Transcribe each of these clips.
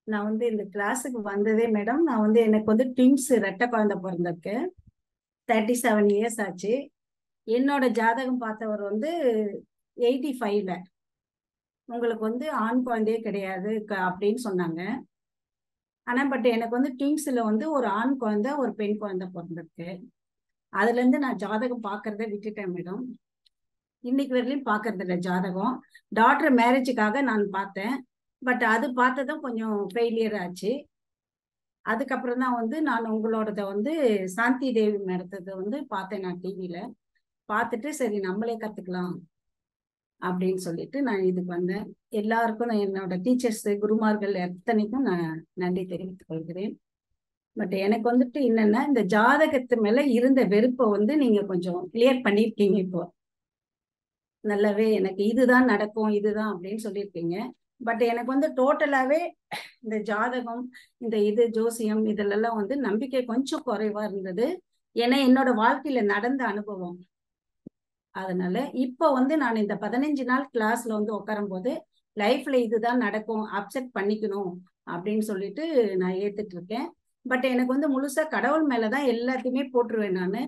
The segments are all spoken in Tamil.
நான் வந்து இந்த கிளாஸுக்கு வந்ததே மேடம் நான் வந்து எனக்கு வந்து ட்வின்ஸ் ரெட்டை குழந்தை பிறந்திருக்கு தேர்ட்டி செவன் இயர்ஸ் ஆச்சு என்னோட ஜாதகம் பார்த்தவர் வந்து எயிட்டி ஃபைவ்ல உங்களுக்கு வந்து ஆண் குழந்தையே கிடையாது க- அப்படின்னு சொன்னாங்க ஆனா பட் எனக்கு வந்து ட்வின்ஸ்ல வந்து ஒரு ஆண் குழந்தை ஒரு பெண் குழந்தை பிறந்திருக்கு அதுல இருந்து நான் ஜாதகம் பார்க்கறத விட்டுட்டேன் மேடம் இன்னைக்கு வரையிலும் பார்க்கறது இல்லை ஜாதகம் டாக்டர் மேரேஜுக்காக நான் பார்த்தேன் பட் அது பார்த்ததும் கொஞ்சம் ஃபெயிலியர் ஆச்சு அதுக்கப்புறம் தான் வந்து நான் உங்களோடத வந்து சாந்தி தேவி மேடத்தது வந்து பார்த்தேன் நான் டிவியில பார்த்துட்டு சரி நம்மளே கத்துக்கலாம் அப்படின்னு சொல்லிட்டு நான் இதுக்கு வந்தேன் எல்லாருக்கும் நான் என்னோட டீச்சர்ஸ் குருமார்கள் எத்தனைக்கும் நான் நன்றி தெரிவித்துக் கொள்கிறேன் பட் எனக்கு வந்துட்டு என்னன்னா இந்த ஜாதகத்து மேல இருந்த வெறுப்பை வந்து நீங்க கொஞ்சம் கிளியர் பண்ணியிருக்கீங்க இப்போ நல்லாவே எனக்கு இதுதான் நடக்கும் இதுதான் அப்படின்னு சொல்லியிருக்கீங்க பட் எனக்கு வந்து டோட்டலாவே இந்த ஜாதகம் இந்த இது ஜோசியம் இதுலெல்லாம் வந்து நம்பிக்கை கொஞ்சம் குறைவா இருந்தது ஏன்னா என்னோட வாழ்க்கையில நடந்த அனுபவம் அதனால இப்ப வந்து நான் இந்த பதினஞ்சு நாள் கிளாஸ்ல வந்து உட்காரும் போது லைஃப்ல இதுதான் நடக்கும் அப்செட் பண்ணிக்கணும் அப்படின்னு சொல்லிட்டு நான் ஏத்துட்டு இருக்கேன் பட் எனக்கு வந்து முழுசா கடவுள் மேலதான் எல்லாத்தையுமே போட்டுருவேன் நானு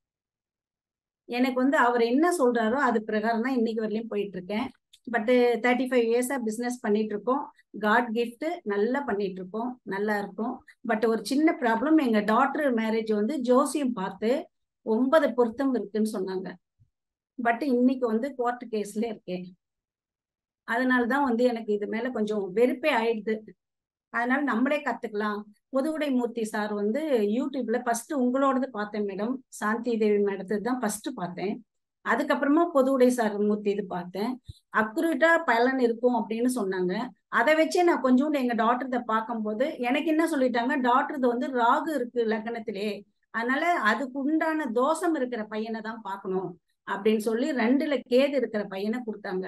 எனக்கு வந்து அவர் என்ன சொல்றாரோ அது பிரகாரம் தான் இன்னைக்கு வரையிலும் போயிட்டு இருக்கேன் பட் தேர்ட்டி ஃபைவ் இயர்ஸா பிசினஸ் பண்ணிட்டு இருக்கோம் காட் கிஃப்ட் நல்லா பண்ணிட்டு இருக்கோம் நல்லா இருக்கும் பட் ஒரு சின்ன ப்ராப்ளம் எங்க டாக்டர் மேரேஜ் வந்து ஜோசியம் பார்த்து ஒன்பது பொருத்தம் இருக்குன்னு சொன்னாங்க பட் இன்னைக்கு வந்து கோர்ட் கேஸ்ல இருக்கேன் அதனாலதான் வந்து எனக்கு இது மேல கொஞ்சம் வெறுப்பே ஆயிடுது அதனால நம்மளே கத்துக்கலாம் புதுவுடை மூர்த்தி சார் வந்து யூடியூப்ல ஃபர்ஸ்ட் உங்களோடது பார்த்தேன் மேடம் சாந்தி தேவி மேடத்து தான் ஃபர்ஸ்ட் பார்த்தேன் அதுக்கப்புறமா பொதுவுடை சார் மூர்த்தி இது பார்த்தேன் அக்யூரேட்டா பலன் இருக்கும் அப்படின்னு சொன்னாங்க அதை வச்சே நான் கொஞ்சோண்டு எங்க டாக்டர்த பார்க்கும்போது எனக்கு என்ன சொல்லிட்டாங்க டாக்டர் வந்து ராகு இருக்கு லக்னத்திலே அதனால அதுக்கு உண்டான தோஷம் இருக்கிற பையனை தான் பார்க்கணும் அப்படின்னு சொல்லி ரெண்டுல கேது இருக்கிற பையனை கொடுத்தாங்க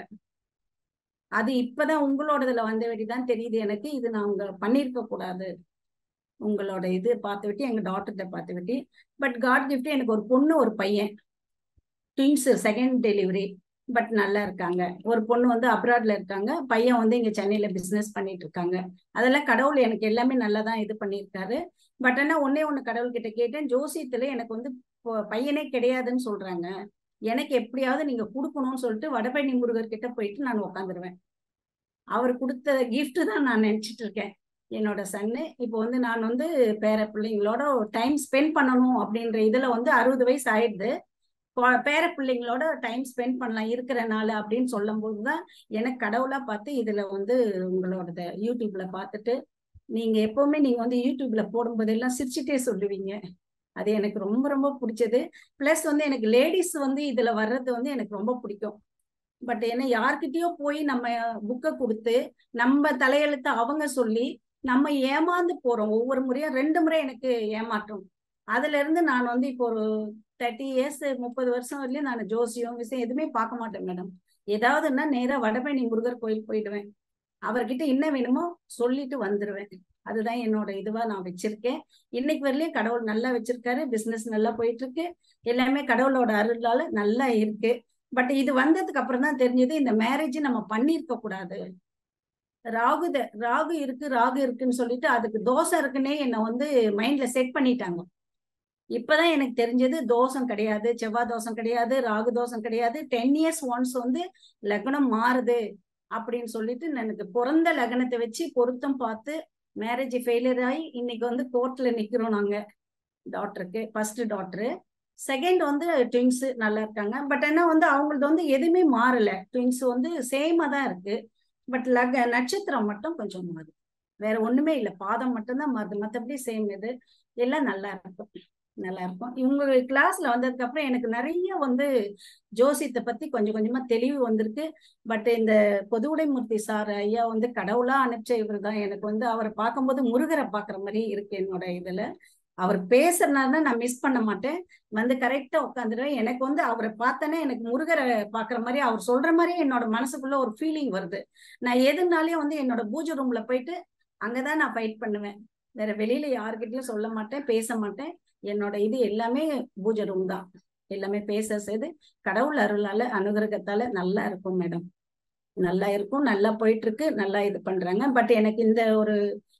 அது இப்பதான் உங்களோடதுல வந்த தான் தெரியுது எனக்கு இது நான் உங்க பண்ணியிருக்க கூடாது உங்களோட இது பார்த்து விட்டு எங்க டாக்டர்கிட்ட பார்த்து விட்டு பட் காட் கிஃப்ட் எனக்கு ஒரு பொண்ணு ஒரு பையன் ட்வின்ஸ் செகண்ட் டெலிவரி பட் நல்லா இருக்காங்க ஒரு பொண்ணு வந்து அப்ராட்ல இருக்காங்க பையன் வந்து இங்க சென்னையில பிசினஸ் பண்ணிட்டு இருக்காங்க அதெல்லாம் கடவுள் எனக்கு எல்லாமே நல்லா தான் இது பண்ணியிருக்காரு பட் ஆனா ஒன்னே ஒண்ணு கடவுள் கிட்ட கேட்டேன் ஜோசியத்துல எனக்கு வந்து பொ- பையனே கிடையாதுன்னு சொல்றாங்க எனக்கு எப்படியாவது நீங்க கொடுக்கணும்னு சொல்லிட்டு வடபழனி முருகர் கிட்ட போயிட்டு நான் உட்காந்துருவேன் அவர் கொடுத்த gift தான் நான் நினைச்சிட்டு இருக்கேன் என்னோட சன்னு இப்போ வந்து நான் வந்து பேர பிள்ளைங்களோட டைம் ஸ்பெண்ட் பண்ணணும் அப்படின்ற இதுல வந்து அறுபது வயசு ஆயிடுது கொ- பேர பிள்ளைங்களோட டைம் ஸ்பெண்ட் பண்ணலாம் இருக்கிற நாள் அப்படின்னு சொல்லும் போதுதான் எனக்கு கடவுளா பார்த்து இதுல வந்து உங்களோட யூடியூப்ல பார்த்துட்டு நீங்க எப்பவுமே நீங்க வந்து யூடியூப்ல போடும்போதெல்லாம் சிரிச்சுட்டே சொல்லுவீங்க அது எனக்கு ரொம்ப ரொம்ப பிடிச்சது பிளஸ் வந்து எனக்கு லேடிஸ் வந்து இதுல வர்றது வந்து எனக்கு ரொம்ப பிடிக்கும் பட் என்ன யார்கிட்டயோ போய் நம்ம புக்கை கொடுத்து நம்ம தலையெழுத்து அவங்க சொல்லி நம்ம ஏமாந்து போறோம் ஒவ்வொரு முறையும் ரெண்டு முறை எனக்கு ஏமாற்றம் அதுல இருந்து நான் வந்து இப்போ ஒரு தேர்ட்டி இயர்ஸ் முப்பது வருஷம் வரலையும் நான் ஜோசியம் விஷயம் எதுவுமே பார்க்க மாட்டேன் மேடம் ஏதாவதுன்னா நேரா வடபழனி முருகர் கோயில் போயிடுவேன் அவர்கிட்ட என்ன வேணுமோ சொல்லிட்டு வந்துருவேன் அதுதான் என்னோட இதுவா நான் வச்சிருக்கேன் இன்னைக்கு வரலையும் கடவுள் நல்லா வச்சிருக்காரு பிசினஸ் நல்லா போயிட்டு இருக்கு எல்லாமே கடவுளோட அருளால நல்லா இருக்கு பட் இது வந்ததுக்கு அப்புறம் தான் தெரிஞ்சது இந்த மேரேஜ் நம்ம பண்ணியிருக்க கூடாது ராகு த- ராகு இருக்கு ராகு இருக்குன்னு சொல்லிட்டு அதுக்கு தோசை இருக்குன்னே என்னை வந்து மைண்ட்ல செட் பண்ணிட்டாங்க இப்பதான் எனக்கு தெரிஞ்சது தோஷம் கிடையாது செவ்வாய் தோஷம் கிடையாது ராகு தோஷம் கிடையாது டென் இயர்ஸ் ஒன்ஸ் வந்து லக்னம் மாறுது அப்படின்னு சொல்லிட்டு எனக்கு பிறந்த லக்னத்தை வச்சு பொருத்தம் பார்த்து மேரேஜ் ஃபெயிலியர் ஆகி இன்னைக்கு வந்து கோர்ட்ல நிக்கிறோம் நாங்க டாக்டருக்கு ஃபர்ஸ்ட் டாக்டரு செகண்ட் வந்து ட்வின்ஸ் நல்லா இருக்காங்க பட் ஆனா வந்து அவங்களது வந்து எதுவுமே மாறல ட்வின்ஸ் வந்து சேமா தான் இருக்கு பட் லக நட்சத்திரம் மட்டும் கொஞ்சம் மாறுது வேற ஒண்ணுமே இல்லை பாதம் மட்டும்தான் மாறுது மற்றபடி சேம் இது எல்லாம் நல்லா இருக்கும் நல்லா இருக்கும் இவங்க கிளாஸ்ல வந்ததுக்கு அப்புறம் எனக்கு நிறைய வந்து ஜோசியத்தை பத்தி கொஞ்சம் கொஞ்சமா தெளிவு வந்திருக்கு பட் இந்த பொதுவுடைமூர்த்தி சார் ஐயா வந்து கடவுளா அனுப்பிச்ச இவர் தான் எனக்கு வந்து அவரை பார்க்கும்போது முருகரை பார்க்குற மாதிரி இருக்கு என்னோட இதுல அவர் பேசுறதுனால நான் மிஸ் பண்ண மாட்டேன் வந்து கரெக்டா உட்காந்துருவேன் எனக்கு வந்து அவரை பார்த்தனே எனக்கு முருகரை பார்க்குற மாதிரி அவர் சொல்ற மாதிரி என்னோட மனசுக்குள்ள ஒரு ஃபீலிங் வருது நான் எதுனாலையும் வந்து என்னோட பூஜை ரூம்ல போயிட்டு அங்கதான் நான் ஃபைட் பண்ணுவேன் வேற வெளியில யாருக்கிட்டயும் சொல்ல மாட்டேன் பேச மாட்டேன் என்னோட இது எல்லாமே பூஜை ரூம் தான் எல்லாமே பேச செய்து கடவுள் அருளால அனுகிரகத்தால நல்லா இருக்கும் மேடம் நல்லா இருக்கும் நல்லா போயிட்டு இருக்கு நல்லா இது பண்றாங்க பட் எனக்கு இந்த ஒரு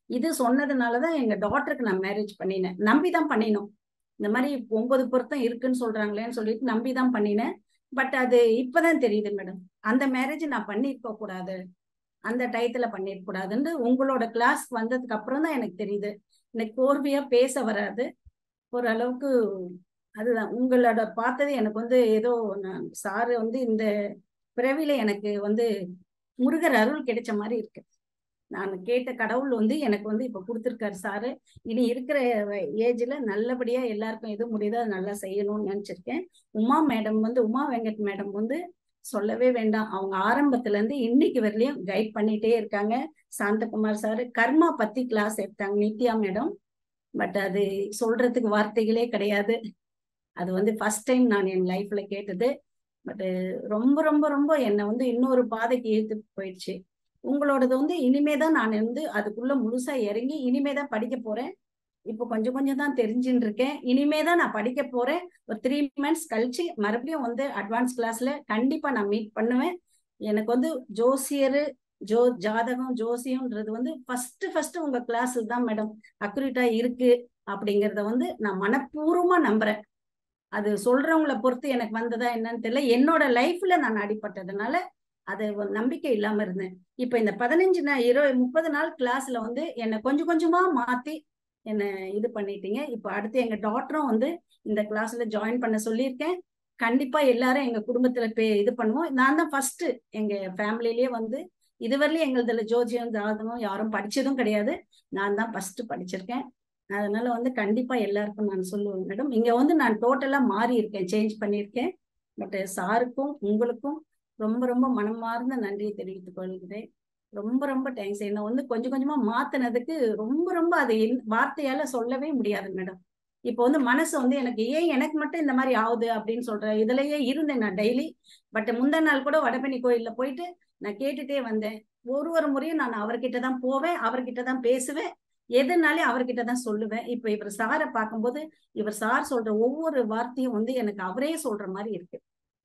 இது சொன்னதுனாலதான் எங்க டாட்டருக்கு நான் மேரேஜ் பண்ணினேன் நம்பி தான் பண்ணினோம் இந்த மாதிரி ஒன்பது பொருத்தம் இருக்குன்னு சொல்றாங்களேன்னு சொல்லிட்டு நம்பி தான் பண்ணினேன் பட் அது இப்பதான் தெரியுது மேடம் அந்த மேரேஜ் நான் பண்ணிருக்க கூடாது அந்த டயத்துல பண்ணிருக்க கூடாதுன்னு உங்களோட கிளாஸ் வந்ததுக்கு அப்புறம் தான் எனக்கு தெரியுது எனக்கு கோர்வையா பேச வராது ஓரளவுக்கு அதுதான் உங்களோட பார்த்தது எனக்கு வந்து ஏதோ நான் சாரு வந்து இந்த பிறவில எனக்கு வந்து முருகர் அருள் கிடைச்ச மாதிரி இருக்கு நான் கேட்ட கடவுள் வந்து எனக்கு வந்து இப்ப கொடுத்துருக்காரு சாரு இனி இருக்கிற ஏஜ்ல நல்லபடியா எல்லாருக்கும் எது முடியுதோ அதை நல்லா செய்யணும்னு நினைச்சிருக்கேன் உமா மேடம் வந்து உமா வெங்கட் மேடம் வந்து சொல்லவே வேண்டாம் அவங்க ஆரம்பத்துல இருந்து இன்னைக்கு வரலையும் கைட் பண்ணிட்டே இருக்காங்க சாந்தகுமார் சார் கர்மா பத்தி கிளாஸ் எடுத்தாங்க நித்யா மேடம் பட் அது சொல்றதுக்கு வார்த்தைகளே கிடையாது அது வந்து ஃபர்ஸ்ட் டைம் நான் என் லைஃப்ல கேட்டது பட் ரொம்ப ரொம்ப ரொம்ப என்னை வந்து இன்னொரு பாதைக்கு இழுத்து போயிடுச்சு உங்களோடது வந்து இனிமே தான் நான் வந்து அதுக்குள்ள முழுசா இறங்கி இனிமே தான் படிக்க போறேன் இப்போ கொஞ்சம் கொஞ்சம் தான் தெரிஞ்சுட்டு இருக்கேன் இனிமே தான் நான் படிக்க போறேன் ஒரு த்ரீ மந்த்ஸ் கழிச்சு மறுபடியும் வந்து அட்வான்ஸ் கிளாஸ்ல கண்டிப்பா நான் மீட் பண்ணுவேன் எனக்கு வந்து ஜோசியரு ஜோ ஜாதகம் ஜோசியம்ன்றது வந்து ஃபர்ஸ்ட் ஃபர்ஸ்ட் உங்க கிளாஸ் தான் மேடம் அக்யூரேட்டா இருக்கு அப்படிங்கறத வந்து நான் மனப்பூர்வமா நம்புறேன் அது சொல்றவங்களை பொறுத்து எனக்கு வந்ததா என்னன்னு தெரியல என்னோட லைஃப்ல நான் அடிபட்டதுனால அது ஒரு நம்பிக்கை இல்லாம இருந்தேன் இப்ப இந்த பதினஞ்சு நாள் இருபது முப்பது நாள் கிளாஸ்ல வந்து என்னை கொஞ்சம் கொஞ்சமா மாத்தி என்ன இது பண்ணிட்டீங்க இப்ப அடுத்து எங்க டாக்டரும் வந்து இந்த கிளாஸ்ல ஜாயின் பண்ண சொல்லியிருக்கேன் கண்டிப்பா எல்லாரும் எங்க குடும்பத்துல பே இது பண்ணுவோம் நான் தான் ஃபர்ஸ்ட் எங்க ஃபேமிலிலேயே வந்து இதுவரையிலும் எங்களதுல ஜோதியம் ஜாதகம் யாரும் படிச்சதும் கிடையாது நான் தான் ஃபர்ஸ்ட் படிச்சிருக்கேன் அதனால வந்து கண்டிப்பா எல்லாருக்கும் நான் சொல்லுவேன் மேடம் இங்க வந்து நான் டோட்டலா மாறி இருக்கேன் சேஞ்ச் பண்ணியிருக்கேன் பட் சாருக்கும் உங்களுக்கும் ரொம்ப ரொம்ப மனமார்ந்த நன்றியை தெரிவித்துக் கொள்கிறேன் ரொம்ப ரொம்ப தேங்க்ஸ் என்ன வந்து கொஞ்சம் கொஞ்சமா மாத்தினதுக்கு ரொம்ப ரொம்ப அது வார்த்தையால சொல்லவே முடியாது மேடம் இப்போ வந்து மனசு வந்து எனக்கு ஏன் எனக்கு மட்டும் இந்த மாதிரி ஆகுது அப்படின்னு சொல்ற இதுலயே இருந்தேன் நான் டெய்லி பட் முந்தா நாள் கூட வடபழனி கோயில்ல போயிட்டு நான் கேட்டுட்டே வந்தேன் ஒரு ஒரு முறையும் நான் அவர்கிட்ட தான் போவேன் அவர்கிட்ட தான் பேசுவேன் எதுனாலே அவர்கிட்ட தான் சொல்லுவேன் இப்ப இவர் சாரை பார்க்கும்போது இவர் சார் சொல்ற ஒவ்வொரு வார்த்தையும் வந்து எனக்கு அவரே சொல்ற மாதிரி இருக்கு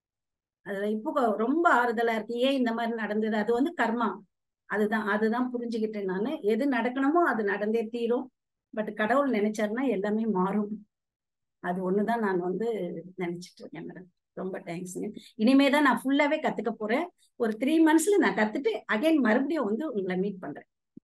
அது இப்போ ரொம்ப ஆறுதலா இருக்கு ஏன் இந்த மாதிரி நடந்தது அது வந்து கர்மா அதுதான் அதுதான் புரிஞ்சுக்கிட்டேன் நானு எது நடக்கணுமோ அது நடந்தே தீரும் பட் கடவுள் நினைச்சாருன்னா எல்லாமே மாறும் அது ஒண்ணுதான் நான் வந்து நினைச்சிட்டு இருக்கேன் மேடம் ரொம்ப தேங்க்ஸுங்க இனிமே தான் நான் ஃபுல்லாவே கத்துக்க போறேன் ஒரு த்ரீ மந்த்ஸ்ல நான் கத்துட்டு அகைன் மறுபடியும் வந்து உங்களை மீட் பண்றேன்